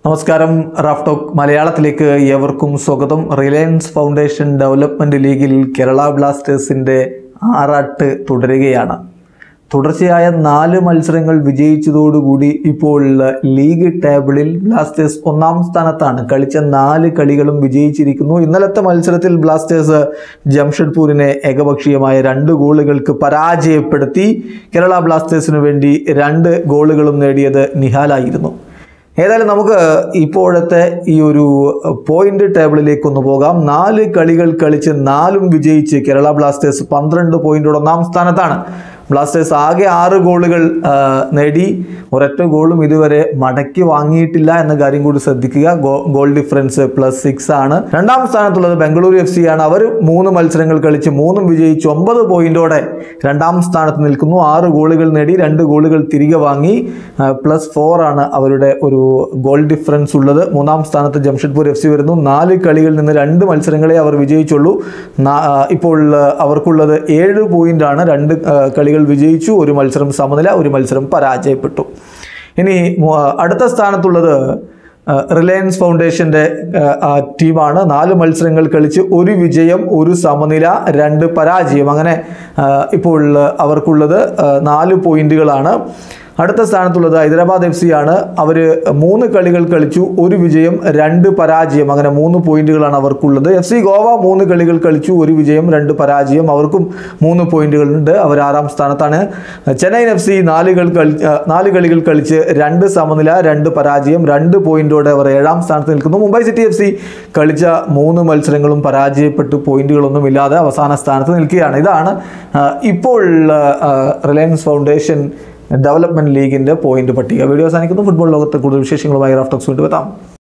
നമസ്കാരം റാഫ്ടോക്ക് മലയാളത്തിലേക്ക് ഏവർക്കും സ്വാഗതം റിലയൻസ് ഫൗണ്ടേഷൻ ഡെവലപ്മെൻറ്റ് ലീഗിൽ കേരള ബ്ലാസ്റ്റേഴ്സിൻ്റെ ആറാട്ട് തുടരുകയാണ് തുടർച്ചയായ നാല് മത്സരങ്ങൾ വിജയിച്ചതോടുകൂടി ഇപ്പോൾ ലീഗ് ടേബിളിൽ ബ്ലാസ്റ്റേഴ്സ് ഒന്നാം സ്ഥാനത്താണ് കളിച്ച നാല് കളികളും വിജയിച്ചിരിക്കുന്നു ഇന്നലത്തെ മത്സരത്തിൽ ബ്ലാസ്റ്റേഴ്സ് ജംഷഡ്പൂരിനെ ഏകപക്ഷീയമായ രണ്ട് ഗോളുകൾക്ക് പരാജയപ്പെടുത്തി കേരള ബ്ലാസ്റ്റേഴ്സിനു വേണ്ടി രണ്ട് ഗോളുകളും നേടിയത് നിഹാലായിരുന്നു ഏതായാലും നമുക്ക് ഇപ്പോഴത്തെ ഈ ഒരു പോയിന്റ് ടേബിളിലേക്ക് ഒന്ന് പോകാം നാല് കളികൾ കളിച്ച് നാലും വിജയിച്ച് കേരള ബ്ലാസ്റ്റേഴ്സ് പന്ത്രണ്ട് പോയിന്റോടെ ഒന്നാം സ്ഥാനത്താണ് ബ്ലാസ്റ്റേഴ്സ് ആകെ ആറ് ഗോളുകൾ ആ, നേടി ഒരൊറ്റ ഗോളും ഇതുവരെ മടക്കി വാങ്ങിയിട്ടില്ല എന്ന കാര്യം കൂടി ശ്രദ്ധിക്കുക go- goal difference plus six ആണ് രണ്ടാം സ്ഥാനത്തുള്ളത് ബംഗളൂരു എഫ് സി ആണ് അവർ മൂന്ന് മത്സരങ്ങൾ കളിച്ച് മൂന്നും വിജയിച്ച് ഒമ്പത് പോയിന്റോടെ രണ്ടാം സ്ഥാനത്ത് നിൽക്കുന്നു ആറ് ഗോളുകൾ നേടി രണ്ട് ഗോളുകൾ തിരികെ വാങ്ങി പ്ലസ് ഫോർ ആണ് അവരുടെ ഒരു ഗോൾ ഡിഫറൻസ് ഉള്ളത് മൂന്നാം സ്ഥാനത്ത് ജംഷഡ്പൂർ എഫ് സി വരുന്നു നാല് കളികളിൽ നിന്ന് രണ്ട് മത്സരങ്ങളെ അവർ വിജയിച്ചുള്ളൂ നാ- ആ, ഇപ്പോൾ ആ, അവർക്കുള്ളത് ഏഴ് പോയിന്റാണ് രണ്ട് ആ, കളികൾ വിജയിച്ചു ഒരു മത്സരം സമനില ഒരു മത്സരം പരാജയപ്പെട്ടു ഇനി മു- അടുത്ത സ്ഥാനത്തുള്ളത് ആ, റിലയൻസ് ഫൗണ്ടേഷൻ്റെ ആ, ആ, ടീമാണ് നാല് മത്സരങ്ങൾ കളിച്ച് ഒരു വിജയം ഒരു സമനില രണ്ട് പരാജയം അങ്ങനെ ആ, ഇപ്പോൾ അവർക്കുള്ളത് ആ, നാല് പോയിന്റുകളാണ് അടുത്ത സ്ഥാനത്തുള്ളത് ഹൈദരാബാദ് എഫ് സി ആണ് അവർ മൂന്ന് കളികൾ കളിച്ചു ഒരു വിജയം രണ്ട് പരാജയം അങ്ങനെ മൂന്ന് പോയിന്റുകളാണ് അവർക്കുള്ളത് എഫ് സി ഗോവ മൂന്ന് കളികൾ കളിച്ചു ഒരു വിജയം രണ്ട് പരാജയം അവർക്കും മൂന്ന് പോയിന്റുകളുണ്ട് അവർ ആറാം സ്ഥാനത്താണ് ചെന്നൈയിൻ എഫ് സി നാല് കളി കളി- ആ, നാല് കളികൾ കളിച്ച് രണ്ട് സമനില രണ്ട് പരാജയം രണ്ട് പോയിന്റോടെ അവർ ഏഴാം സ്ഥാനത്ത് നിൽക്കുന്നു മുംബൈ സിറ്റി എഫ് സി കളിച്ച മൂന്ന് മത്സരങ്ങളും പരാജയപ്പെട്ട് പോയിന്റുകളൊന്നും ഇല്ലാതെ അവസാന സ്ഥാനത്ത് നിൽക്കുകയാണ് ഇതാണ് ആ, ഇപ്പോൾ ആ, റിലയൻസ് ഫൗണ്ടേഷൻ ഡെവലപ്മെന്റ് ലീഗിന്റെ പോയിന്റ് പട്ടിക വീഡിയോ അവസാനിക്കുന്നു ഫുട്ബോൾ ലോകത്തെ കൂടുതൽ വിശേഷങ്ങളുമായി റാഫ്റ്റോക്സ് വീണ്ടും എത്താം